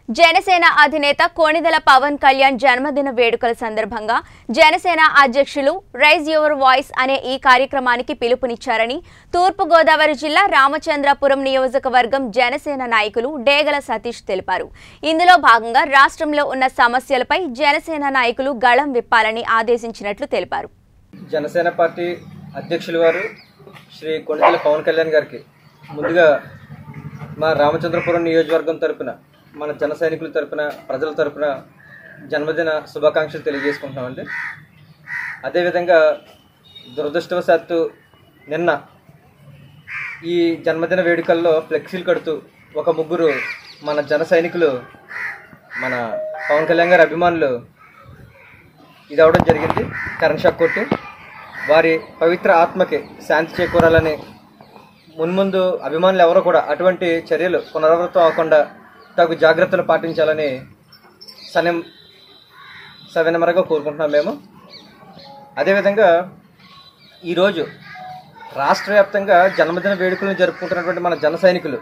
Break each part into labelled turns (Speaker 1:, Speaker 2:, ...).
Speaker 1: జనసేన అధినేత కోణిదల పవన్ కళ్యాణ్ జన్మదిన వేడుకల సందర్భంగా జనసేన అధ్యక్షులు రైజ్ యువర్ వాయిస్ అనే ఈ కార్యక్రమానికి పిలుపునిచ్చారని తూర్పుగోదావరి జిల్లా రామచంద్రపురం నియోజకవర్గం జనసేన నాయకులు డేగల సతీష్ తెలిపారు ఇందులో భాగంగా రాష్ట్రంలో ఉన్న సమస్యలపై జనసేన నాయకులు గళం విప్పాలని ఆదేశించినట్లు తెలిపారు
Speaker 2: జనసేన పార్టీ అధ్యక్షులు వారు శ్రీ కొండపల్లి పవన్ కళ్యాణ్ గారికి ముందుగా మా రామచంద్రపురం నియోజకవర్గం తరపున మన జన సైనికుల తరపున ప్రజల తరపున జన్మదిన శుభాకాంక్షలు తెలియజేసుకుంటున్నామండి అదేవిధంగా దురదృష్టవశాత్తు నిన్న ఈ జన్మదిన వేడుకల్లో ఫ్లెక్సీలు కడుతూ ఒక ముగ్గురు మన జన సైనికులు మన పవన్ కళ్యాణ్ గారి అభిమానులు ఇది అవడం జరిగింది కరెంట్ షాక్ కొట్టి వారి పవిత్ర ఆత్మకి శాంతి చేకూరాలని మున్ముందు అభిమానులు ఎవరు కూడా అటువంటి చర్యలు పునరావృతం అవ్వకుండా తగు జాగ్రత్తలు పాటించాలని సనం సవినమరగా కోరుకుంటున్నాం మేము అదేవిధంగా ఈరోజు రాష్ట్ర వ్యాప్తంగా జన్మదిన వేడుకలను జరుపుకుంటున్నటువంటి మన జన సైనికులు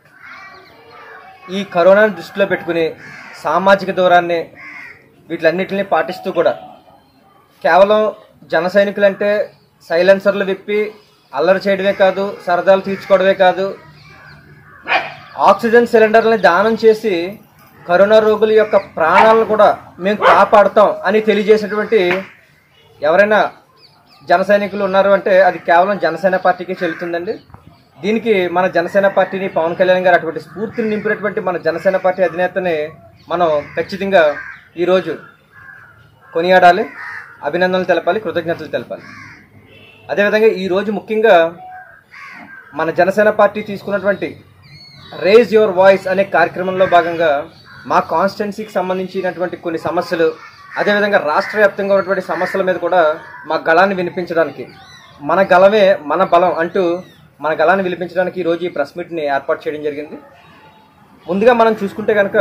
Speaker 2: ఈ కరోనాను దృష్టిలో పెట్టుకుని సామాజిక దూరాన్ని వీటిలన్నిటిని పాటిస్తూ కూడా కేవలం జన సైనికులంటే సైలెన్సర్లు విప్పి అల్లరి చేయడమే కాదు సరదాలు తీర్చుకోవడమే కాదు ఆక్సిజన్ సిలిండర్ని దానం చేసి కరోనా రోగుల యొక్క ప్రాణాలను కూడా మేము కాపాడుతాం అని తెలియజేసినటువంటి ఎవరైనా జన సైనికులు ఉన్నారు అంటే అది కేవలం జనసేన పార్టీకి చెల్లుతుందండి దీనికి మన జనసేన పార్టీని పవన్ కళ్యాణ్ గారు అటువంటి స్ఫూర్తిని నింపినటువంటి మన జనసేన పార్టీ అధినేతని మనం ఖచ్చితంగా ఈరోజు కొనియాడాలి అభినందనలు తెలపాలి కృతజ్ఞతలు తెలపాలి అదేవిధంగా ఈరోజు ముఖ్యంగా మన జనసేన పార్టీ తీసుకున్నటువంటి రేజ్ యువర్ వాయిస్ అనే కార్యక్రమంలో భాగంగా మా కాన్స్టిట్యున్సీకి సంబంధించినటువంటి కొన్ని సమస్యలు అదేవిధంగా రాష్ట్ర వ్యాప్తంగా ఉన్నటువంటి సమస్యల మీద కూడా మా గళాన్ని వినిపించడానికి మన గళమే మన బలం అంటూ మన గళాన్ని వినిపించడానికి ఈరోజు ఈ ప్రెస్ మీట్ని ఏర్పాటు చేయడం జరిగింది ముందుగా మనం చూసుకుంటే కనుక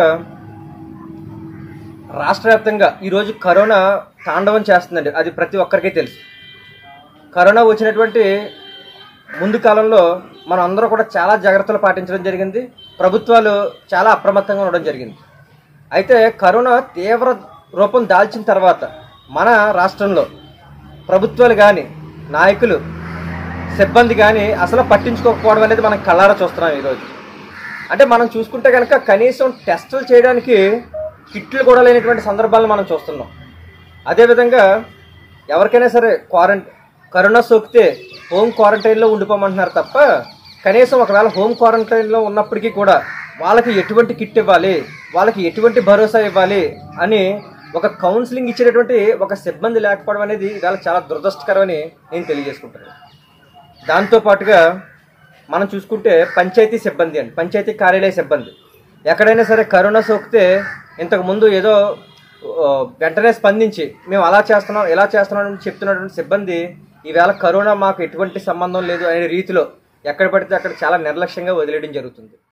Speaker 2: రాష్ట్ర వ్యాప్తంగా ఈరోజు కరోనా తాండవం చేస్తుందండి అది ప్రతి ఒక్కరికి తెలుసు కరోనా వచ్చినటువంటి ముందు కాలంలో మనం అందరూ కూడా చాలా జాగ్రత్తలు పాటించడం జరిగింది ప్రభుత్వాలు చాలా అప్రమత్తంగా ఉండడం జరిగింది అయితే కరోనా తీవ్ర రూపం దాల్చిన తర్వాత మన రాష్ట్రంలో ప్రభుత్వాలు కానీ నాయకులు సిబ్బంది కానీ అసలు పట్టించుకోకపోవడం అనేది మనం కళ్ళారా చూస్తున్నాం ఈరోజు అంటే మనం చూసుకుంటే కనుక కనీసం టెస్టులు చేయడానికి కిట్లు కూడా లేనటువంటి సందర్భాలను మనం చూస్తున్నాం అదేవిధంగా ఎవరికైనా సరే క్వారంటైన్ కరోనా సోకితే హోమ్ క్వారంటైన్లో ఉండిపోమంటున్నారు తప్ప కనీసం ఒకవేళ హోమ్ క్వారంటైన్లో ఉన్నప్పటికీ కూడా వాళ్ళకి ఎటువంటి కిట్ ఇవ్వాలి వాళ్ళకి ఎటువంటి భరోసా ఇవ్వాలి అని ఒక కౌన్సిలింగ్ ఇచ్చేటటువంటి ఒక సిబ్బంది లేకపోవడం అనేది ఇవాళ చాలా దురదృష్టకరమని నేను తెలియజేసుకుంటాను దాంతో పాటుగా మనం చూసుకుంటే పంచాయతీ సిబ్బంది అండి పంచాయతీ కార్యాలయ సిబ్బంది ఎక్కడైనా సరే కరోనా సోకితే ఇంతకు ముందు ఏదో ఆ, వెంటనే స్పందించి మేము అలా చేస్తున్నాం ఇలా చేస్తున్నాం అని చెప్తున్నటువంటి సిబ్బంది ఈవేళ కరోనా మాకు ఎటువంటి సంబంధం లేదు అనే రీతిలో ఎక్కడ పడితే అక్కడ చాలా నిర్లక్ష్యంగా వదిలేయడం జరుగుతుంది